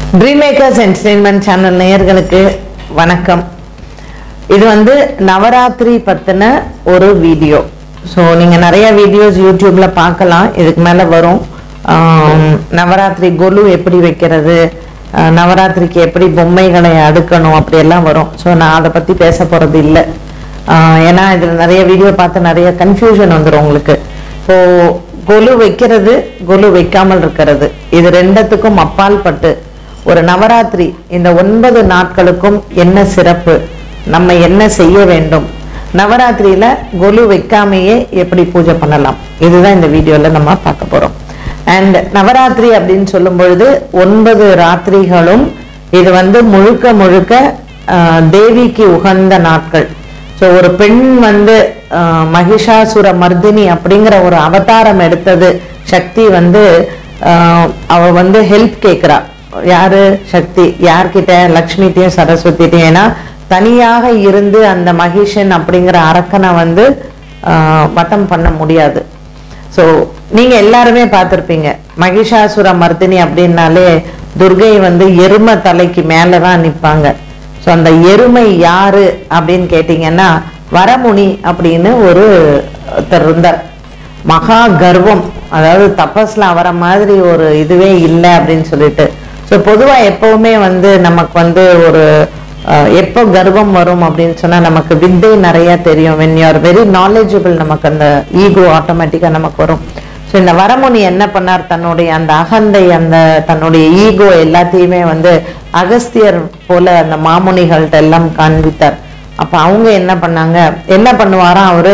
dream makers entertainment channel நேயர்களுக்கு வணக்கம் இது வந்து நவராத்திரி பத்தின ஒரு வீடியோ ஸோ நீங்கள் நிறைய வீடியோஸ் யூடியூப்ல பார்க்கலாம் இதுக்கு மேலே வரும் ஆம், நவராத்திரி கொலு எப்படி வைக்கிறது ஆஹ், நவராத்திரிக்கு எப்படி பொம்மைகளை அடுக்கணும் அப்படியெல்லாம் வரும் ஸோ நான் அதை பற்றி பேச போகிறது இல்லை ஏன்னா இதில் நிறைய வீடியோ பார்த்து நிறைய கன்ஃபியூஷன் வந்துடும் உங்களுக்கு ஸோ கொலு வைக்கிறது கொலு வைக்காமல் இருக்கிறது இது ரெண்டத்துக்கும் அப்பால் பட்டு ஒரு நவராத்திரி இந்த ஒன்பது நாட்களுக்கும் என்ன சிறப்பு நம்ம என்ன செய்ய வேண்டும் நவராத்திரியில கொலு வைக்காமையே எப்படி பூஜை பண்ணலாம் இதுதான் இந்த வீடியோல நம்ம பார்க்க போறோம் அண்ட் நவராத்திரி அப்படின்னு சொல்லும் பொழுது ஒன்பது ராத்திரிகளும் இது வந்து முழுக்க முழுக்க ஆஹ், தேவிக்கு உகந்த நாட்கள் ஸோ ஒரு பெண் வந்து ஆஹ், மகிஷாசுர மர்தினி அப்படிங்கிற ஒரு அவதாரம் எடுத்தது சக்தி வந்து ஆஹ், அவ வந்து ஹெல்ப் கேட்குறா யாரு சக்தி யார்கிட்ட லக்ஷ்மிட்டையும் சரஸ்வதிட்டையும் ஏன்னா தனியாக இருந்து அந்த மகிஷன் அப்படிங்கிற அரக்கனை வந்து ஆஹ், வதம் பண்ண முடியாது ஸோ நீங்க எல்லாருமே பார்த்திருப்பீங்க மகிஷாசுர மர்தினி அப்படின்னாலே துர்கை வந்து எருமை தலைக்கு மேலே தான் நிற்பாங்க ஸோ அந்த எருமை யாரு அப்படின்னு கேட்டிங்கன்னா வரமுனி அப்படின்னு ஒரு ஒருத்தர் இருந்தார் மகா கர்வம் அதாவது தபஸ்ல அவர மாதிரி ஒரு இதுவே இல்லை அப்படின்னு சொல்லிட்டு ஸோ பொதுவாக எப்பவுமே வந்து நமக்கு வந்து ஒரு அஹ், எப்போ கர்வம் வரும் அப்படின்னு சொன்னா நமக்கு வித்தை நிறைய தெரியும் வென் யூஆர் வெரி knowledgeable நமக்கு அந்த ஈகோ ஆட்டோமேட்டிக்காக நமக்கு வரும் ஸோ இந்த வரமுனி என்ன பண்ணார் தன்னுடைய அந்த அகந்தை அந்த தன்னுடைய ஈகோ எல்லாத்தையுமே வந்து அகஸ்தியர் போல அந்த மாமுனிகள்ட்ட எல்லாம் காண்பித்தார் அப்ப அவங்க என்ன பண்ணாங்க என்ன பண்ணுவாராம் அவரு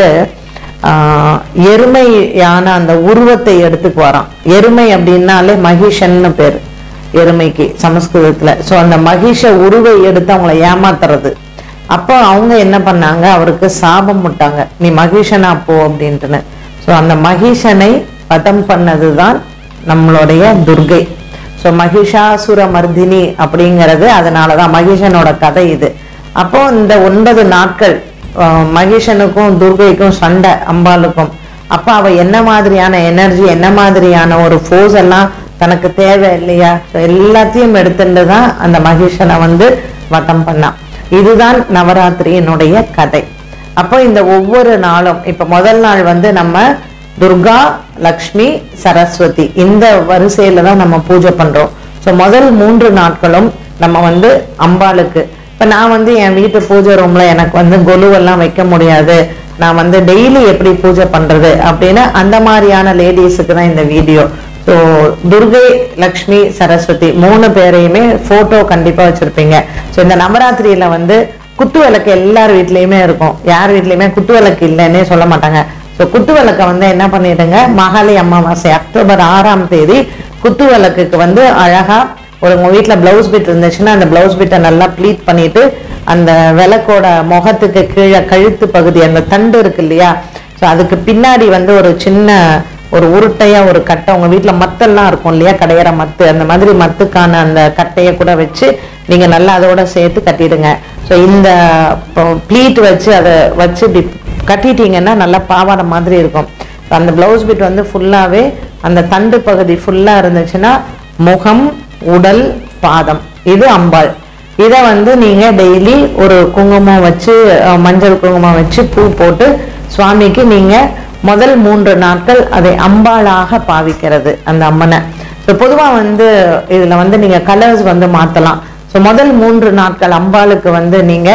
ஆஹ், எருமையான அந்த உருவத்தை எடுத்துக்குவாராம் எருமை அப்படின்னாலே மகிஷன்னு பேர் எருமைக்கு சமஸ்கிருதத்துல ஸோ அந்த மகிஷ உருவை எடுத்து அவங்கள ஏமாத்துறது அப்போ அவங்க என்ன பண்ணாங்க அவருக்கு சாபம் விட்டாங்க நீ மகிஷனா போ அப்படின்ட்டுன்னு ஸோ அந்த மகிஷனை வதம் பண்ணதுதான் நம்மளுடைய துர்கை ஸோ மகிஷாசுர மர்தினி அப்படிங்கிறது அதனாலதான் மகிஷனோட கதை இது அப்போ இந்த ஒன்பது நாட்கள் ஆஹ், மகிஷனுக்கும் துர்கைக்கும் சண்டை அம்பாளுக்கும் அப்ப அவ என்ன மாதிரியான எனர்ஜி என்ன மாதிரியான ஒரு ஃபோர்ஸ் எல்லாம் தனக்கு தேவை இல்லையா So எல்லாத்தையும் எடுத்துட்டு தான் அந்த மகிஷனை வந்து வதம் பண்ணான் இதுதான் நவராத்திரியினுடைய கதை அப்போ இந்த ஒவ்வொரு நாளும் இப்ப முதல் நாள் வந்து நம்ம துர்கா லக்ஷ்மி சரஸ்வதி இந்த வரிசையில தான் நம்ம பூஜை பண்றோம் ஸோ முதல் மூன்று நாட்களும் நம்ம வந்து அம்பாளுக்கு இப்ப நான் வந்து என் வீட்டு பூஜை ரூம்ல எனக்கு வந்து கொலுவெல்லாம் வைக்க முடியாது நான் வந்து டெய்லி எப்படி பூஜை பண்றது அப்படின்னு அந்த மாதிரியான லேடிஸுக்கு தான் இந்த வீடியோ ஸோ துர்கை லக்ஷ்மி சரஸ்வதி மூணு பேரையுமே போட்டோ கண்டிப்பா வச்சிருப்பீங்க ஸோ இந்த நவராத்திரியில வந்து குத்து விளக்கு எல்லார் வீட்லயுமே இருக்கும் யார் வீட்லயுமே குத்து விளக்கு இல்லைன்னே சொல்ல மாட்டாங்க ஸோ குத்து விளக்கை வந்து என்ன பண்ணிடுங்க மகாலி அமாவாசை அக்டோபர் ஆறாம் தேதி குத்து விளக்குக்கு வந்து அழகா ஒரு உங்க வீட்ல பிளவுஸ் பிட் இருந்துச்சுன்னா அந்த பிளவுஸ் பிட்டை நல்லா ப்ளீட் பண்ணிட்டு அந்த விளக்கோட முகத்துக்கு கீழே கழுத்து பகுதி அந்த தண்டு இருக்கு இல்லையா ஸோ அதுக்கு பின்னாடி வந்து ஒரு சின்ன ஒரு உருட்டையா ஒரு கட்டை உங்க வீட்ல மத்தெல்லாம் இருக்கும் இல்லையா கடையிற மத்து அந்த மாதிரி மத்துக்கான அந்த கட்டையை கூட வச்சு நீங்க நல்லா அதோட சேர்த்து கட்டிடுங்க ஸோ இந்த ப்ளீட் வச்சு அதை வச்சு இப்படி கட்டிட்டீங்கன்னா நல்லா பாவாடை மாதிரி இருக்கும் So, அந்த பிளவுஸ் பிட் வந்து ஃபுல்லாவே அந்த தண்டு பகுதி ஃபுல்லா இருந்துச்சுன்னா முகம் உடல் பாதம் இது அம்பாள் இதை வந்து நீங்க டெய்லி ஒரு குங்குமம் வச்சு அஹ், மஞ்சள் குங்குமம் வச்சு பூ போட்டு சுவாமிக்கு நீங்க முதல் மூன்று நாட்கள் அதை அம்பாளாக பாவிக்கிறது அந்த அம்மனை ஸோ பொதுவா வந்து இதுல வந்து நீங்க கலர்ஸ் வந்து மாத்தலாம் ஸோ முதல் மூன்று நாட்கள் அம்பாளுக்கு வந்து நீங்க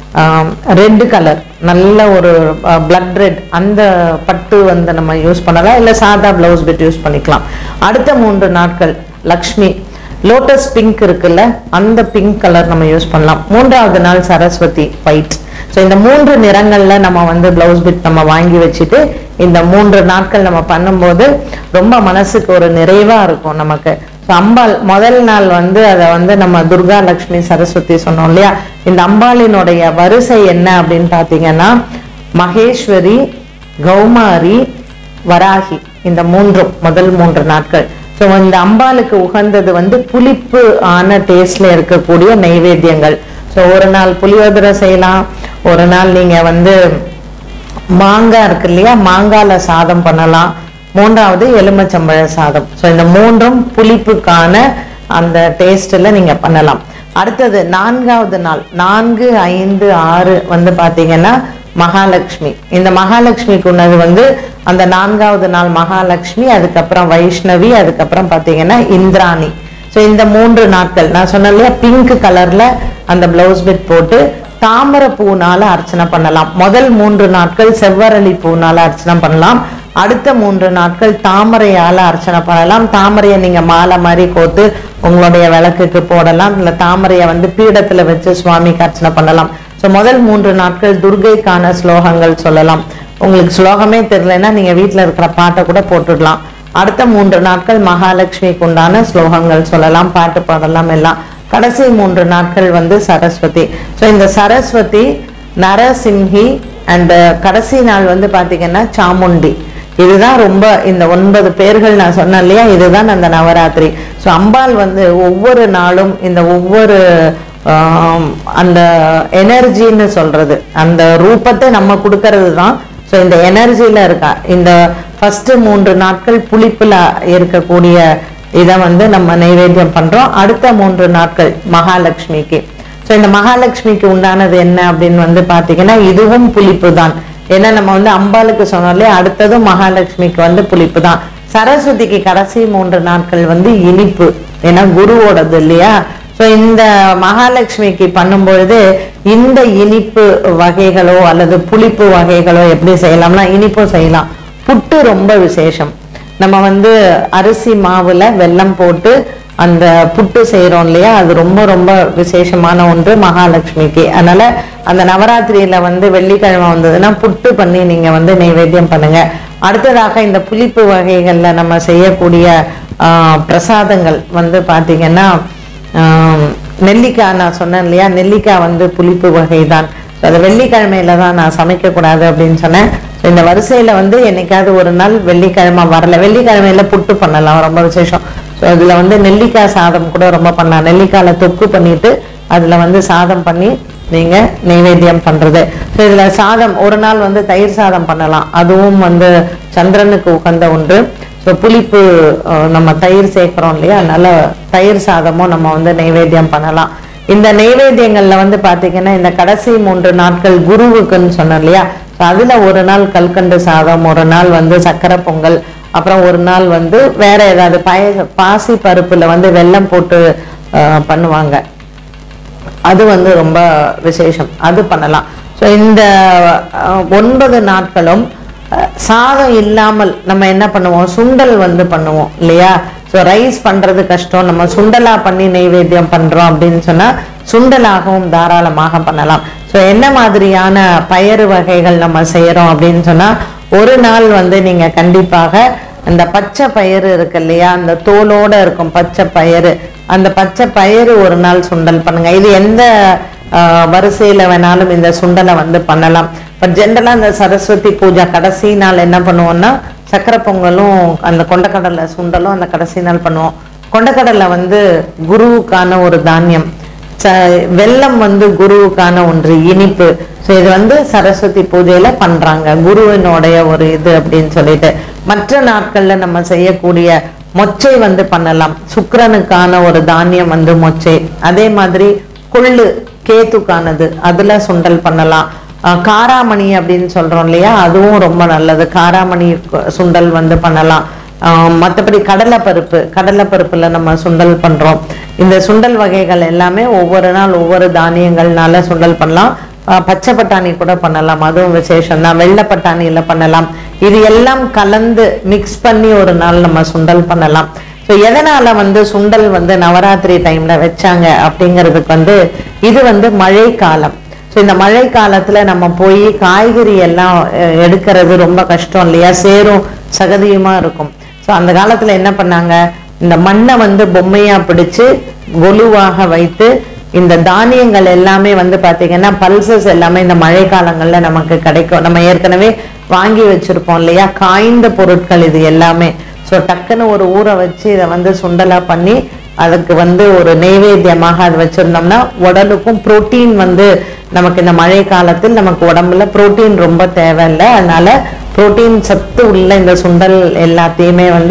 ரெட் கலர் நல்ல ஒரு பிளட் ரெட் அந்த பட்டு வந்து நம்ம யூஸ் பண்ணலாம் இல்லை சாதா பிளவுஸ் பிட் யூஸ் பண்ணிக்கலாம் அடுத்த மூன்று நாட்கள் லக்ஷ்மி லோட்டஸ் பிங்க் இருக்குல்ல அந்த பிங்க் கலர் நம்ம யூஸ் பண்ணலாம் மூன்றாவது நாள் சரஸ்வதி ஒயிட் ஸோ இந்த மூன்று நிறங்கள்ல நம்ம வந்து பிளவுஸ் பிட் நம்ம வாங்கி வச்சுட்டு இந்த மூன்று நாட்கள் நம்ம பண்ணும்போது ரொம்ப மனசுக்கு ஒரு நிறைவா இருக்கும் நமக்கு ஸோ அம்பாள் முதல் நாள் வந்து அதை வந்து நம்ம துர்கா லக்ஷ்மி சரஸ்வதி சொன்னோம் இல்லையா இந்த அம்பாளினுடைய வரிசை என்ன அப்படின்னு பார்த்தீங்கன்னா மகேஸ்வரி கௌமாரி வராகி இந்த மூன்றும் முதல் மூன்று நாட்கள் ஸோ இந்த அம்பாளுக்கு உகந்தது வந்து புளிப்பு ஆன டேஸ்ட்ல இருக்கக்கூடிய நைவேத்தியங்கள் ஸோ ஒரு நாள் புளியோதரை செய்யலாம் ஒரு நாள் நீங்க வந்து மாங்காய் இருக்கு இல்லையா மாங்கால சாதம் பண்ணலாம் மூன்றாவது எலுமிச்சம்பழ சாதம் ஸோ இந்த மூன்றும் புளிப்புக்கான அந்த டேஸ்ட்டில் நீங்கள் பண்ணலாம் அடுத்தது நான்காவது நாள் நான்கு ஐந்து ஆறு வந்து பார்த்தீங்கன்னா மகாலட்சுமி இந்த மகாலட்சுமிக்கு உன்னது வந்து அந்த நான்காவது நாள் மகாலட்சுமி அதுக்கப்புறம் வைஷ்ணவி அதுக்கப்புறம் பார்த்தீங்கன்னா இந்திராணி ஸோ இந்த மூன்று நாட்கள் நான் சொன்னேன் இல்லையா பிங்க் கலர்ல அந்த பிளவுஸ் பிட் போட்டு தாமரை பூனால அர்ச்சனை பண்ணலாம் முதல் மூன்று நாட்கள் செவ்வரளி பூனால அர்ச்சனை பண்ணலாம் அடுத்த மூன்று நாட்கள் தாமரையால அர்ச்சனை பண்ணலாம் தாமரையை நீங்க மாலை மாதிரி கோத்து உங்களுடைய விளக்குக்கு போடலாம் இல்ல தாமரையை வந்து பீடத்துல வச்சு சுவாமிக்கு அர்ச்சனை பண்ணலாம் ஸோ முதல் மூன்று நாட்கள் துர்கைக்கான ஸ்லோகங்கள் சொல்லலாம் உங்களுக்கு ஸ்லோகமே தெரியலன்னா நீங்க வீட்ல இருக்கிற பாட்டை கூட போட்டுடலாம் அடுத்த மூன்று நாட்கள் மகாலட்சுமிக்கு உண்டான ஸ்லோகங்கள் சொல்லலாம் பாட்டு பாடலாம் எல்லாம் கடைசி மூன்று நாட்கள் வந்து சரஸ்வதி ஸோ இந்த சரஸ்வதி நரசிம்ஹி அண்ட் கடைசி நாள் வந்து பாத்தீங்கன்னா சாமுண்டி இதுதான் ரொம்ப இந்த ஒன்பது பேர்கள் நான் சொன்னேன் இல்லையா இதுதான் அந்த நவராத்திரி ஸோ அம்பாள் வந்து ஒவ்வொரு நாளும் இந்த ஒவ்வொரு ஆம், அந்த எனர்ஜின்னு சொல்றது அந்த ரூபத்தை நம்ம கொடுக்கறது தான் ஸோ இந்த எனர்ஜியில இருக்கா இந்த ஃபர்ஸ்ட் மூன்று நாட்கள் புளிப்புல இருக்கக்கூடிய இதை வந்து நம்ம நைவேத்தியம் பண்றோம் அடுத்த மூன்று நாட்கள் மகாலட்சுமிக்கு ஸோ இந்த மகாலட்சுமிக்கு உண்டானது என்ன அப்படின்னு வந்து பாத்தீங்கன்னா இதுவும் புளிப்பு தான் ஏன்னா நம்ம வந்து அம்பாளுக்கு சொன்னோம் இல்லையா அடுத்ததும் மகாலட்சுமிக்கு வந்து புளிப்பு தான் சரஸ்வதிக்கு கடைசி மூன்று நாட்கள் வந்து இனிப்பு ஏன்னா குருவோடது இல்லையா ஸோ இந்த மகாலட்சுமிக்கு பண்ணும்பொழுது இந்த இனிப்பு வகைகளோ அல்லது புளிப்பு வகைகளோ எப்படி செய்யலாம்னா இனிப்பும் செய்யலாம் புட்டு ரொம்ப விசேஷம் நம்ம வந்து அரிசி மாவுல வெல்லம் போட்டு அந்த புட்டு செய்றோம் இல்லையா அது ரொம்ப ரொம்ப விசேஷமான ஒன்று மகாலட்சுமிக்கு அதனால அந்த நவராத்திரியில வந்து வெள்ளிக்கிழமை வந்ததுன்னா புட்டு பண்ணி நீங்க வந்து நைவேத்தியம் பண்ணுங்க அடுத்ததாக இந்த புளிப்பு வகைகள்ல நம்ம செய்யக்கூடிய ஆஹ், பிரசாதங்கள் வந்து பாத்தீங்கன்னா ஆம், நெல்லிக்காய் நான் சொன்னேன் இல்லையா நெல்லிக்காய் வந்து புளிப்பு வகை தான் அது வெள்ளிக்கிழமையில தான் நான் சமைக்க கூடாது அப்படின்னு சொன்னேன் So, இந்த வரிசையில வந்து என்னைக்காவது ஒரு நாள் வெள்ளிக்கிழமை வரல வெள்ளிக்கிழமையில புட்டு பண்ணலாம் ரொம்ப விசேஷம் ஸோ அதுல வந்து நெல்லிக்காய் சாதம் கூட ரொம்ப பண்ணலாம் நெல்லிக்காயில தொக்கு பண்ணிட்டு அதுல வந்து சாதம் பண்ணி நீங்க நைவேத்தியம் பண்றது ஸோ இதுல சாதம் ஒரு நாள் வந்து தயிர் சாதம் பண்ணலாம் அதுவும் வந்து சந்திரனுக்கு உகந்த ஒன்று ஸோ புளிப்பு அஹ், நம்ம தயிர் சேர்க்கிறோம் இல்லையா அதனால தயிர் சாதமும் நம்ம வந்து நைவேத்தியம் பண்ணலாம் இந்த நைவேத்தியங்கள்ல வந்து பாத்தீங்கன்னா இந்த கடைசி மூன்று நாட்கள் குருவுக்குன்னு சொன்னோம் இல்லையா So அதுல ஒரு நாள் கல்கண்டு சாதம் ஒரு நாள் வந்து சக்கரை பொங்கல் அப்புறம் ஒரு நாள் வந்து வேற ஏதாவது பாய பாசி பருப்புல வந்து வெல்லம் போட்டு அஹ், பண்ணுவாங்க அது வந்து ரொம்ப விசேஷம் அது பண்ணலாம் ஸோ இந்த அஹ், ஒன்பது நாட்களும் அஹ், சாதம் இல்லாமல் நம்ம என்ன பண்ணுவோம் சுண்டல் வந்து பண்ணுவோம் இல்லையா ஸோ ரைஸ் பண்றது கஷ்டம் நம்ம சுண்டலா பண்ணி நைவேத்தியம் பண்றோம் அப்படின்னு சொன்னா சுண்டலாகவும் தாராளமாக பண்ணலாம் ஸோ என்ன மாதிரியான பயறு வகைகள் நம்ம செய்யறோம் அப்படின்னு சொன்னா ஒரு நாள் வந்து நீங்க கண்டிப்பாக அந்த பச்சை பயிறு இருக்கு இல்லையா அந்த தோலோட இருக்கும் பச்சை பயிறு அந்த பச்சை பயிறு ஒரு நாள் சுண்டல் பண்ணுங்க இது எந்த ஆஹ், வரிசையில வேணாலும் இந்த சுண்டலை வந்து பண்ணலாம் பட் ஜென்ரலா இந்த சரஸ்வதி பூஜா கடைசி நாள் என்ன பண்ணுவோம்னா சக்கரை பொங்கலும் அந்த கொண்டக்கடலை சுண்டலும் அந்த கடைசி நாள் பண்ணுவோம் கொண்டக்கடலை வந்து குருவுக்கான ஒரு தானியம் ச- வெல்லம் வந்து குருவுக்கான ஒன்று இனிப்பு ஸோ இது வந்து சரஸ்வதி பூஜையில பண்றாங்க குருவினுடைய ஒரு இது அப்படின்னு சொல்லிட்டு மற்ற நாட்கள்ல நம்ம செய்யக்கூடிய மொச்சை வந்து பண்ணலாம் சுக்கிரனுக்கான ஒரு தானியம் வந்து மொச்சை அதே மாதிரி கொள்ளு கேத்துக்கானது அதுல சுண்டல் பண்ணலாம் அஹ் காராமணி அப்படின்னு சொல்றோம் இல்லையா அதுவும் ரொம்ப நல்லது காராமணி கு- சுண்டல் வந்து பண்ணலாம் ஆஹ் மத்தபடி கடலைப்பருப்பு கடலைப்பருப்புல நம்ம சுண்டல் பண்றோம் இந்த சுண்டல் வகைகள் எல்லாமே ஒவ்வொரு நாள் ஒவ்வொரு தானியங்கள்னால சுண்டல் பண்ணலாம் ஆஹ் பச்சை பட்டாணி கூட பண்ணலாம் அதுவும் விசேஷம் தான் வெள்ளை பட்டாணியில பண்ணலாம் இது எல்லாம் கலந்து மிக்ஸ் பண்ணி ஒரு நாள் நம்ம சுண்டல் பண்ணலாம் ஸோ எதனால வந்து சுண்டல் வந்து நவராத்திரி டைம்ல வச்சாங்க அப்படிங்கிறதுக்கு வந்து இது வந்து மழை காலம் ஸோ இந்த மழை காலத்துல நம்ம போய் காய்கறி எல்லாம் அஹ், எடுக்கிறது ரொம்ப கஷ்டம் இல்லையா சேரும் சகதியுமா இருக்கும் ஸோ அந்த காலத்துல என்ன பண்ணாங்க இந்த மண்ணை வந்து பொம்மையா பிடிச்சு கொலுவாக வைத்து இந்த தானியங்கள் எல்லாமே வந்து பாத்தீங்கன்னா பல்சஸ் எல்லாமே இந்த மழை காலங்கள்ல நமக்கு கிடைக்கும் நம்ம ஏற்கனவே வாங்கி வச்சிருப்போம் இல்லையா காய்ந்த பொருட்கள் இது எல்லாமே ஸோ டக்குன்னு ஒரு ஊற வச்சு இதை வந்து சுண்டலா பண்ணி அதுக்கு வந்து ஒரு நெய்வேத்தியமாக அது வச்சிருந்தோம்னா உடலுக்கும் புரோட்டீன் வந்து நமக்கு இந்த மழை காலத்தில் நமக்கு உடம்புல புரோட்டீன் ரொம்ப தேவையில்லை அதனால புரோட்டீன் சத்து உள்ள இந்த சுண்டல் எல்லாத்தையுமே வந்து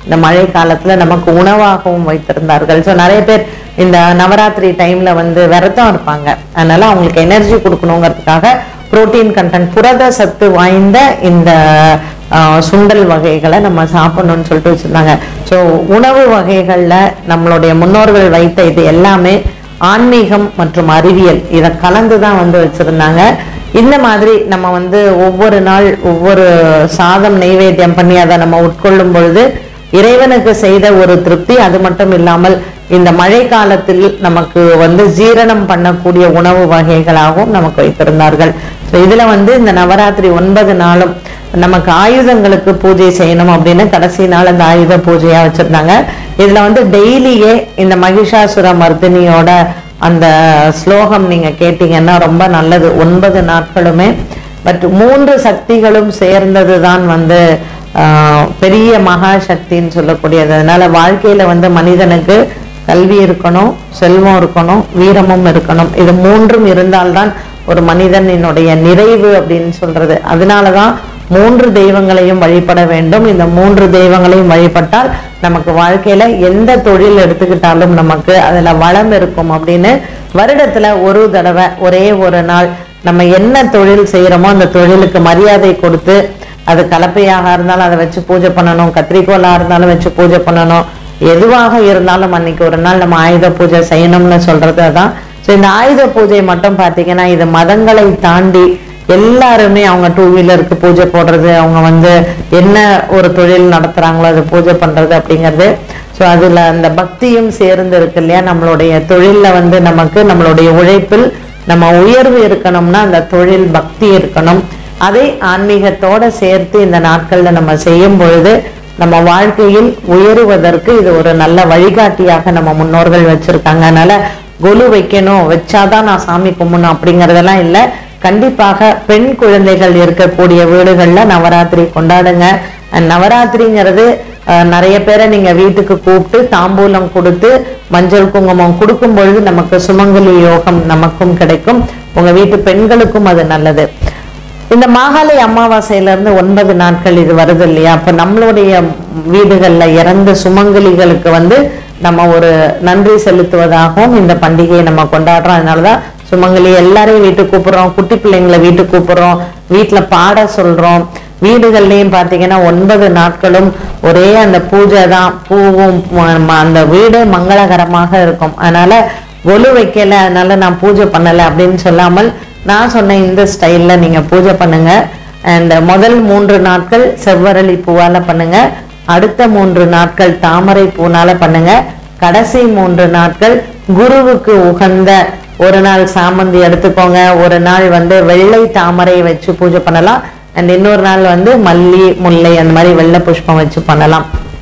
இந்த மழை காலத்துல நமக்கு உணவாகவும் வைத்திருந்தார்கள் ஸோ நிறைய பேர் இந்த நவராத்திரி டைம்ல வந்து விரதம் இருப்பாங்க அதனால அவங்களுக்கு எனர்ஜி கொடுக்கணுங்கிறதுக்காக புரோட்டீன் கண்டென்ட் புரத சத்து வாய்ந்த இந்த ஆஹ், சுண்டல் வகைகளை நம்ம சாப்பிடணும்னு சொல்லிட்டு வச்சிருந்தாங்க ஸோ உணவு வகைகள்ல நம்மளுடைய முன்னோர்கள் வைத்த இது எல்லாமே ஆன்மீகம் மற்றும் அறிவியல் இதை கலந்து தான் வந்து வச்சிருந்தாங்க இந்த மாதிரி நம்ம வந்து ஒவ்வொரு நாள் ஒவ்வொரு சாதம் நெய்வேத்தியம் பண்ணி அதை நம்ம உட்கொள்ளும் பொழுது இறைவனுக்கு செய்த ஒரு திருப்தி அது மட்டும் இல்லாமல் இந்த மழை காலத்தில் நமக்கு வந்து ஜீரணம் பண்ணக்கூடிய உணவு வகைகளாகவும் நமக்கு வைத்திருந்தார்கள் ஸோ இதுல வந்து இந்த நவராத்திரி ஒன்பது நாளும் நமக்கு ஆயுதங்களுக்கு பூஜை செய்யணும் அப்படின்னு கடைசி நாள் அந்த ஆயுத பூஜையா வச்சிருந்தாங்க இதுல வந்து டெய்லியே இந்த மகிஷாசுர மர்தினியோட அந்த ஸ்லோகம் நீங்க கேட்டீங்கன்னா ரொம்ப நல்லது ஒன்பது நாட்களுமே பட் மூன்று சக்திகளும் சேர்ந்தது தான் வந்து ஆஹ், பெரிய மகா சக்தின்னு சொல்லக்கூடியது அதனால வாழ்க்கையில வந்து மனிதனுக்கு கல்வி இருக்கணும் செல்வம் இருக்கணும் வீரமும் இருக்கணும் இது மூன்றும் இருந்தால்தான் ஒரு மனிதனினுடைய நிறைவு அப்படின்னு சொல்றது அதனாலதான் மூன்று தெய்வங்களையும் வழிபட வேண்டும் இந்த மூன்று தெய்வங்களையும் வழிபட்டால் நமக்கு வாழ்க்கையில எந்த தொழில் எடுத்துக்கிட்டாலும் நமக்கு அதுல வளம் இருக்கும் அப்படின்னு வருடத்துல ஒரு தடவை ஒரே ஒரு நாள் நம்ம என்ன தொழில் செய்யறோமோ அந்த தொழிலுக்கு மரியாதை கொடுத்து அது கலப்பையாக இருந்தாலும் அதை வச்சு பூஜை பண்ணணும் கத்திரிக்கோலா இருந்தாலும் வச்சு பூஜை பண்ணணும் எதுவாக இருந்தாலும் அன்னைக்கு ஒரு நாள் நம்ம ஆயுத பூஜை செய்யணும்னு சொல்றது அதான் ஸோ இந்த ஆயுத பூஜை மட்டும் பார்த்தீங்கன்னா இது மதங்களை தாண்டி எல்லாருமே அவங்க டூ வீலருக்கு பூஜை போடுறது அவங்க வந்து என்ன ஒரு தொழில் நடத்துறாங்களோ அதை பூஜை பண்றது அப்படிங்கிறது ஸோ அதுல அந்த பக்தியும் சேர்ந்து இருக்கு இல்லையா நம்மளுடைய தொழில்ல வந்து நமக்கு நம்மளுடைய உழைப்பில் நம்ம உயர்வு இருக்கணும்னா அந்த தொழில் பக்தி இருக்கணும் அதை ஆன்மீகத்தோட சேர்த்து இந்த நாட்கள்ல நம்ம செய்யும் பொழுது நம்ம வாழ்க்கையில் உயருவதற்கு இது ஒரு நல்ல வழிகாட்டியாக நம்ம முன்னோர்கள் வச்சிருக்காங்க அதனால கொலு வைக்கணும் வச்சாதான் நான் சாமி கும்பிடணும் அப்படிங்கறதெல்லாம் இல்லை கண்டிப்பாக பெண் குழந்தைகள் இருக்கக்கூடிய வீடுகள்ல நவராத்திரி கொண்டாடுங்க அண்ட் நவராத்திரிங்கிறது அஹ், நிறைய பேரை நீங்க வீட்டுக்கு கூப்பிட்டு தாம்பூலம் கொடுத்து மஞ்சள் குங்குமம் கொடுக்கும் பொழுது நமக்கு சுமங்கலி யோகம் நமக்கும் கிடைக்கும் உங்க வீட்டு பெண்களுக்கும் அது நல்லது இந்த மாகாளி அமாவாசையில இருந்து ஒன்பது நாட்கள் இது வருது இல்லையா அப்ப நம்மளுடைய வீடுகள்ல இறந்த சுமங்கலிகளுக்கு வந்து நம்ம ஒரு நன்றி செலுத்துவதாகவும் இந்த பண்டிகையை நம்ம கொண்டாடுறோம் அதனாலதான் சுமங்கலி எல்லாரையும் வீட்டுக்கு கூப்பிடுறோம் குட்டி பிள்ளைங்களை வீட்டுக்கு கூப்பிடுறோம் வீட்டுல பாட சொல்றோம் வீடுகள்லயும் பாத்தீங்கன்னா ஒன்பது நாட்களும் ஒரே அந்த பூஜை தான் பூவும் ம- ம- அந்த வீடு மங்களகரமாக இருக்கும் அதனால கொலு வைக்கல அதனால நான் பூஜை பண்ணல அப்படின்னு சொல்லாமல் நான் சொன்ன இந்த ஸ்டைல்ல நீங்க பூஜை பண்ணுங்க அண்ட் முதல் மூன்று நாட்கள் செவ்வரளி பூவால பண்ணுங்க அடுத்த மூன்று நாட்கள் தாமரை பூனால பண்ணுங்க கடைசி மூன்று நாட்கள் குருவுக்கு உகந்த ஒரு நாள் சாமந்தி எடுத்துக்கோங்க ஒரு நாள் வந்து வெள்ளை தாமரை வச்சு பூஜை பண்ணலாம் அண்ட் இன்னொரு நாள் வந்து மல்லி முல்லை அந்த மாதிரி வெள்ளை புஷ்பம் வச்சு பண்ணலாம்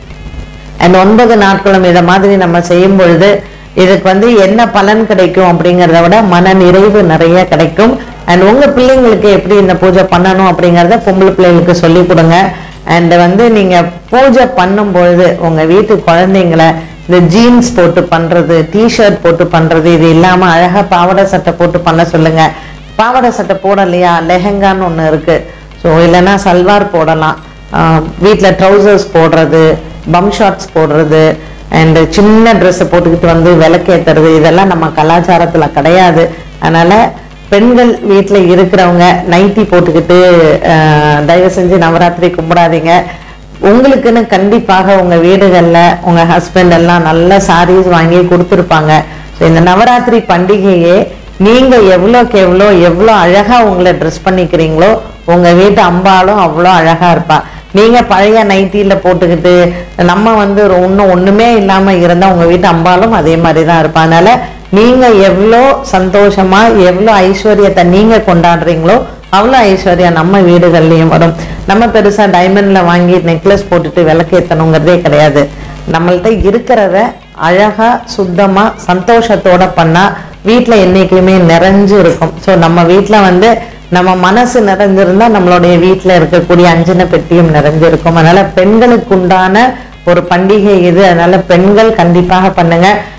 அண்ட் ஒன்பது நாட்களும் இதை மாதிரி நம்ம செய்யும் பொழுது இதுக்கு வந்து என்ன பலன் கிடைக்கும் அப்படிங்கிறத விட மன நிறைவு நிறைய கிடைக்கும் அண்ட் உங்க பிள்ளைங்களுக்கு எப்படி இந்த பூஜை பண்ணணும் அப்படிங்கிறத பொம்பளை பிள்ளைங்களுக்கு சொல்லி கொடுங்க அண்ட் வந்து நீங்க பூஜை பண்ணும் பொழுது உங்க வீட்டு குழந்தைங்களை இந்த ஜீன்ஸ் போட்டு பண்றது டிஷர்ட் போட்டு பண்றது இது இல்லாம அழகா பாவாடை சட்டை போட்டு பண்ண சொல்லுங்க பாவாடை சட்டை போடலையா லெஹெங்கான்னு ஒண்ணு இருக்கு ஸோ இல்லைன்னா சல்வார் போடலாம் வீட்டில் ட்ரௌசர்ஸ் போடுறது பம் ஷார்ட்ஸ் போடுறது அண்ட் சின்ன ட்ரெஸ்ஸை போட்டுக்கிட்டு வந்து விளக்கேத்துறது இதெல்லாம் நம்ம கலாச்சாரத்துல கிடையாது அதனால பெண்கள் வீட்டில் இருக்கிறவங்க நைட்டி போட்டுக்கிட்டு ஆஹ், தயவு செஞ்சு நவராத்திரி கும்பிடாதீங்க உங்களுக்குன்னு கண்டிப்பாக உங்க வீடுகள்ல உங்க ஹஸ்பண்ட் எல்லாம் நல்ல சாரீஸ் வாங்கி கொடுத்துருப்பாங்க ஸோ இந்த நவராத்திரி பண்டிகையே நீங்க எவ்வளோக்கு எவ்வளோ எவ்வளோ அழகா உங்களை ட்ரெஸ் பண்ணிக்கிறீங்களோ உங்க வீட்டு அம்பாலும் அவ்வளோ அழகா இருப்பா நீங்க பழைய நைட்டியில போட்டுக்கிட்டு நம்ம வந்து ஒரு இன்னும் ஒண்ணுமே இல்லாம இருந்தா உங்க வீட்டு அம்பாலும் அதே மாதிரி தான் இருப்பா அதனால நீங்க எவ்வளோ சந்தோஷமா எவ்வளோ ஐஸ்வர்யத்தை நீங்க கொண்டாடுறீங்களோ அவ்வளோ ஐஸ்வர்யம் நம்ம வீடுகள்லயும் வரும் நம்ம பெருசா டைமண்ட்ல வாங்கி நெக்லஸ் போட்டுட்டு விளக்கேத்தணுங்கிறதே கிடையாது நம்மள்ட்ட இருக்கிறத அழகா சுத்தமா சந்தோஷத்தோட பண்ணா வீட்ல என்னைக்குமே நிறைஞ்சு இருக்கும் ஸோ நம்ம வீட்ல வந்து நம்ம மனசு நிறைஞ்சிருந்தா நம்மளுடைய வீட்ல இருக்கக்கூடிய அஞ்சன பெட்டியும் நிறைஞ்சிருக்கும் அதனால பெண்களுக்கு உண்டான ஒரு பண்டிகை இது அதனால பெண்கள் கண்டிப்பாக பண்ணுங்க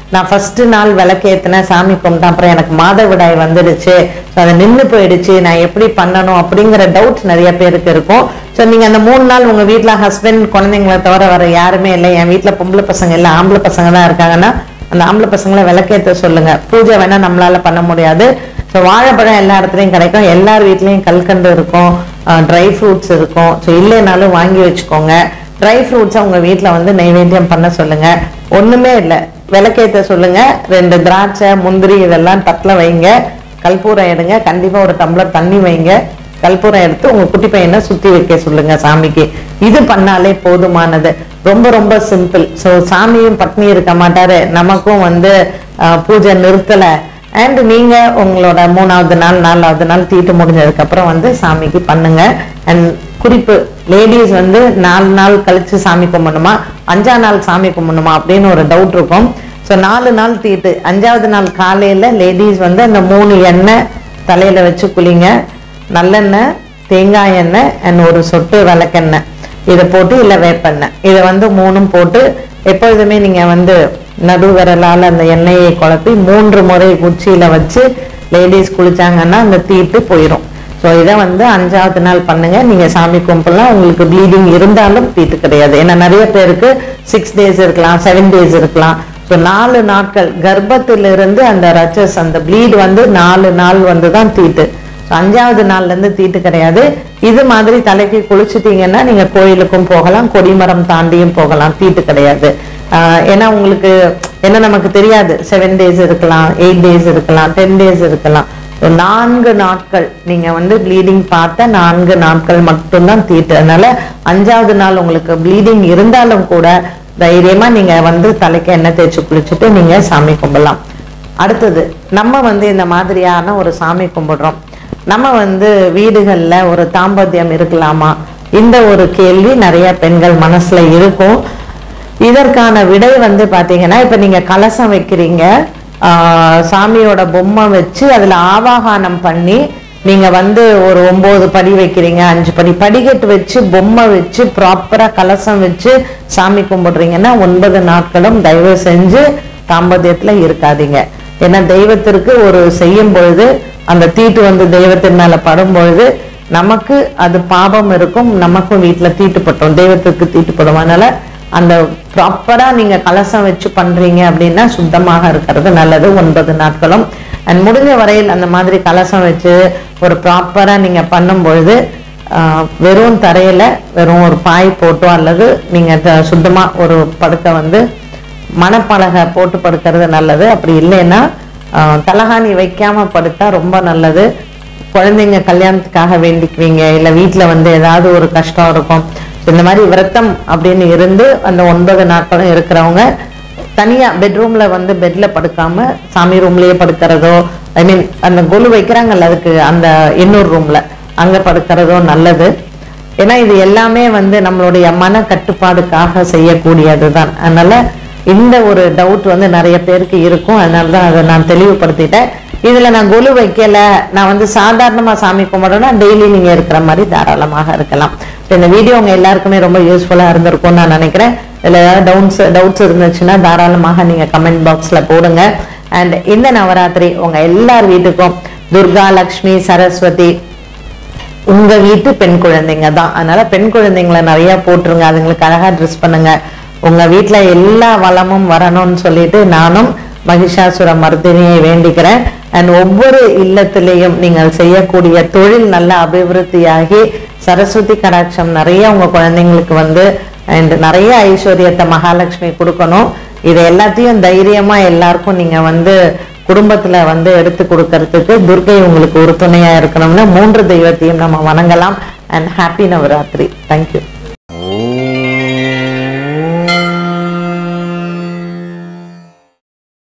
நான் ஃபர்ஸ்ட் நாள் விளக்கேத்தினேன் சாமி கும்பிட்டேன் அப்புறம் எனக்கு மாதவிடாய் வந்துடுச்சு ஸோ அது நின்று போயிடுச்சு நான் எப்படி பண்ணணும் அப்படிங்கிற டவுட் நிறைய பேருக்கு இருக்கும் ஸோ நீங்க அந்த மூணு நாள் உங்க வீட்ல ஹஸ்பண்ட் குழந்தைங்களை தவிர வர யாருமே இல்லை என் வீட்ல பொம்பளை பசங்க இல்லை ஆம்பளை பசங்க தான் இருக்காங்கன்னா அந்த ஆம்பளை பசங்களை விளக்கேற்ற சொல்லுங்க பூஜை வேணா நம்மளால பண்ண முடியாது ஸோ வாழைப்பழம் எல்லா இடத்துலையும் கிடைக்கும் எல்லார் வீட்லயும் கல்கண்டு இருக்கும் ட்ரை ஃப்ரூட்ஸ் இருக்கும் ஸோ இல்லைனாலும் வாங்கி வச்சுக்கோங்க ட்ரை ஃப்ரூட்ஸை உங்க வீட்ல வந்து நைவேத்தியம் பண்ண சொல்லுங்க ஒண்ணுமே இல்லை விளக்கேற்ற சொல்லுங்க ரெண்டு திராட்சை முந்திரி இதெல்லாம் தட்டில் வைங்க கற்பூரம் எடுங்க கண்டிப்பா ஒரு டம்ளர் தண்ணி வைங்க கற்பூரம் எடுத்து உங்க குட்டி பையனை சுத்தி வைக்க சொல்லுங்க சாமிக்கு இது பண்ணாலே போதுமானது ரொம்ப ரொம்ப சிம்பிள் ஸோ சாமியும் பட்னி இருக்க மாட்டாரு நமக்கும் வந்து ஆஹ், பூஜை நிறுத்தல அண்ட் நீங்க உங்களோட மூணாவது நாள் நாலாவது நாள் தீட்டு முடிஞ்சதுக்கு அப்புறம் வந்து சாமிக்கு பண்ணுங்க அண்ட் குறிப்பு லேடிஸ் வந்து நாலு நாள் கழிச்சு சாமி கும்பிடணுமா அஞ்சா நாள் சாமி கும்பிடணுமா அப்படின்னு ஒரு டவுட் இருக்கும் ஸோ நாலு நாள் தீட்டு அஞ்சாவது நாள் காலையில லேடிஸ் வந்து அந்த மூணு எண்ணெய் தலையில வச்சு குளிங்க நல்லெண்ணெய் தேங்காய் எண்ணெய் அண்ட் ஒரு சொட்டு விளக்கெண்ணெய் இதை போட்டு இல்லை வேப்பெண்ணெய் இதை வந்து மூணும் போட்டு எப்பொழுதுமே நீங்க வந்து நடு விரலால அந்த எண்ணெயை குழப்பி மூன்று முறை உச்சியில வச்சு லேடிஸ் குளிச்சாங்கன்னா அந்த தீட்டு போயிடும் ஸோ இதை வந்து அஞ்சாவது நாள் பண்ணுங்க நீங்க சாமி கும்பிடலாம் உங்களுக்கு ப்ளீடிங் இருந்தாலும் தீட்டு கிடையாது ஏன்னா நிறைய பேருக்கு சிக்ஸ் டேஸ் இருக்கலாம் செவன் டேஸ் இருக்கலாம் ஸோ நாலு நாட்கள் கர்ப்பத்திலிருந்து அந்த ரச்சஸ் அந்த ப்ளீட் வந்து நாலு நாள் வந்து தான் தீட்டு So, அஞ்சாவது நாள்ல இருந்து தீட்டு கிடையாது இது மாதிரி தலைக்கு குளிச்சுட்டீங்கன்னா நீங்க கோயிலுக்கும் போகலாம் கொடிமரம் தாண்டியும் போகலாம் தீட்டு கிடையாது ஆஹ் ஏன்னா உங்களுக்கு என்ன நமக்கு தெரியாது செவன் டேஸ் இருக்கலாம் எயிட் டேஸ் இருக்கலாம் டென் டேஸ் இருக்கலாம் So, நான்கு நாட்கள் நீங்க வந்து ப்ளீடிங் பார்த்த நான்கு நாட்கள் மட்டும்தான் தீட்டு அதனால அஞ்சாவது நாள் உங்களுக்கு ப்ளீடிங் இருந்தாலும் கூட தைரியமா நீங்க வந்து தலைக்கு எண்ணெய் தேய்ச்சி குளிச்சுட்டு நீங்க சாமி கும்பிடலாம் அடுத்தது நம்ம வந்து இந்த மாதிரியான ஒரு சாமி கும்பிடுறோம் நம்ம வந்து வீடுகள்ல ஒரு தாம்பத்தியம் இருக்கலாமா இந்த ஒரு கேள்வி நிறைய பெண்கள் மனசுல இருக்கும் இதற்கான விடை வந்து பாத்தீங்கன்னா இப்ப நீங்க கலசம் வைக்கிறீங்க ஆஹ் சாமியோட பொம்மை வச்சு அதுல ஆவாகானம் பண்ணி நீங்க வந்து ஒரு ஒன்பது படி வைக்கிறீங்க அஞ்சு படி படிக்கட்டு வச்சு பொம்மை வச்சு ப்ராப்பரா கலசம் வச்சு சாமி கும்பிடுறீங்கன்னா ஒன்பது நாட்களும் தயவு செஞ்சு தாம்பத்தியத்துல இருக்காதீங்க ஏன்னா தெய்வத்திற்கு ஒரு செய்யும் பொழுது அந்த தீட்டு வந்து தெய்வத்தின் மேல படும் பொழுது நமக்கு அது பாபம் இருக்கும் நமக்கும் வீட்டுல தீட்டுப்பட்டோம் தெய்வத்துக்கு தீட்டுப்படும் அதனால அந்த ப்ராப்பரா நீங்க கலசம் வச்சு பண்றீங்க அப்படின்னா சுத்தமாக இருக்கிறது நல்லது ஒன்பது நாட்களும் அண்ட் முடிஞ்ச வரையில் அந்த மாதிரி கலசம் வச்சு ஒரு ப்ராப்பரா நீங்க பண்ணும் பொழுது ஆஹ், வெறும் தரையில வெறும் ஒரு பாய் போட்டோ அல்லது நீங்க த- சுத்தமா ஒரு படுக்கை வந்து மணப்பலகை போட்டு படுக்கிறது நல்லது அப்படி இல்லைன்னா ஆஹ், தலகாணி வைக்காம படுத்தா ரொம்ப நல்லது குழந்தைங்க கல்யாணத்துக்காக வேண்டிக்குவீங்க இல்ல வீட்ல வந்து ஏதாவது ஒரு கஷ்டம் இருக்கும் இந்த மாதிரி விரதம் அப்படின்னு இருந்து அந்த ஒன்பது நாட்களும் இருக்கிறவங்க தனியா பெட்ரூம்ல வந்து பெட்ல படுக்காம சாமி ரூம்லயே படுக்கிறதோ ஐ மீன் அந்த கொலு வைக்கிறாங்கல்ல அதுக்கு அந்த இன்னொரு ரூம்ல அங்க படுக்கிறதோ நல்லது ஏன்னா இது எல்லாமே வந்து நம்மளுடைய மன கட்டுப்பாடுக்காக செய்யக்கூடியதுதான் அதனால இந்த ஒரு டவுட் வந்து நிறைய பேருக்கு இருக்கும் அதனால தான் அதை நான் தெளிவுபடுத்திட்டேன் இதுல நான் கொலு வைக்கல நான் வந்து சாதாரணமா சாமி கும்பிடணும்னா டெய்லி நீங்க இருக்கிற மாதிரி தாராளமாக இருக்கலாம் இப்ப இந்த வீடியோ உங்க எல்லாருக்குமே ரொம்ப யூஸ்ஃபுல்லா இருந்திருக்கும்னு நான் நினைக்கிறேன் இதுல ஏதாவது டவுட்ஸ் டவுட்ஸ் இருந்துச்சுன்னா தாராளமாக நீங்க கமெண்ட் பாக்ஸ்ல போடுங்க அண்ட் இந்த நவராத்திரி உங்க எல்லார் வீட்டுக்கும் துர்கா லக்ஷ்மி சரஸ்வதி உங்க வீட்டு பெண் குழந்தைங்க தான் அதனால பெண் குழந்தைங்களை நிறைய போட்டுருங்க அதுங்களுக்கு அழகா ட்ரெஸ் பண்ணுங்க உங்க வீட்ல எல்லா வளமும் வரணும்னு சொல்லிட்டு நானும் மகிஷாசுர மர்தினியை வேண்டிக்கிறேன் அண்ட் ஒவ்வொரு இல்லத்திலேயும் நீங்கள் செய்யக்கூடிய தொழில் நல்ல அபிவிருத்தியாகி சரஸ்வதி கடாட்சம் நிறைய உங்க குழந்தைங்களுக்கு வந்து அண்ட் நிறைய ஐஸ்வர்யத்தை மகாலட்சுமி கொடுக்கணும் இது எல்லாத்தையும் தைரியமா எல்லாருக்கும் நீங்க வந்து குடும்பத்துல வந்து எடுத்து கொடுக்கறதுக்கு துர்கை உங்களுக்கு உறுதுணையா இருக்கணும்னா மூன்று தெய்வத்தையும் நம்ம வணங்கலாம் அண்ட் ஹாப்பி நவராத்திரி தேங்க்யூ